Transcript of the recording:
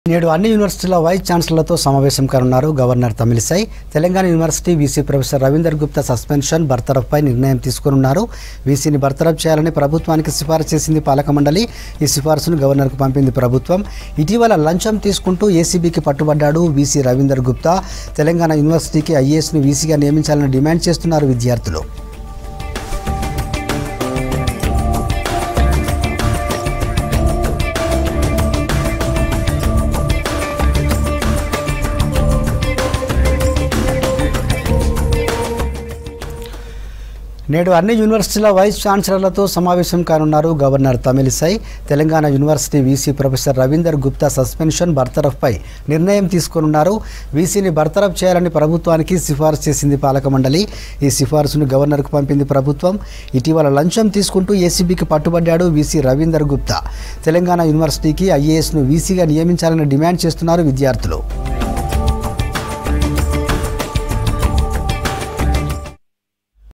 నేడు అన్ని యూనివర్సిటీల వైస్ ఛాన్సలర్లతో సమావేశం కానున్నారు governor Tamilisai Telangana university VC professor Ravinder Gupta suspension బర్తరఫ్పై నిర్ణయం తీసుకున్నారు వీసీని బర్తరఫ్ చేయాలని ప్రభుత్వానికి సిఫారసు చేసింది పాలక మండలి ఈ సిఫారసును గవర్నర్కు పంపింది ప్రభుత్వం ఇటీవల లంచం తీసుకుంటూ ఏసీబీకి పట్టుబడ్డాడు వీసీ రవీందర్ గుప్తా తెలంగాణ యూనివర్సిటీకి ఐఏఎస్ను వీసీగా నియమించాలని డిమాండ్ చేస్తున్నారు విద్యార్థులు నేడు అన్ని యూనివర్సిటీల వైస్ ఛాన్సలర్లతో సమావేశం కానున్నారు governor Tamilisai Telangana university VC professor Ravinder Gupta suspension బర్తరఫ్పై నిర్ణయం తీసుకోనున్నారు వీసీని బర్తరఫ్ చేయాలని ప్రభుత్వానికి సిఫారసు చేసింది పాలక మండలి ఈ సిఫారసును గవర్నర్కు పంపింది ప్రభుత్వం ఇటీవల లంచం తీసుకుంటూ ఏసీబీకి పట్టుబడ్డాడు వీసీ రవీందర్ గుప్తా తెలంగాణ యూనివర్సిటీకి ఐఏఎస్ను వీసీగా నియమించాలని డిమాండ్ చేస్తున్నారు విద్యార్థులు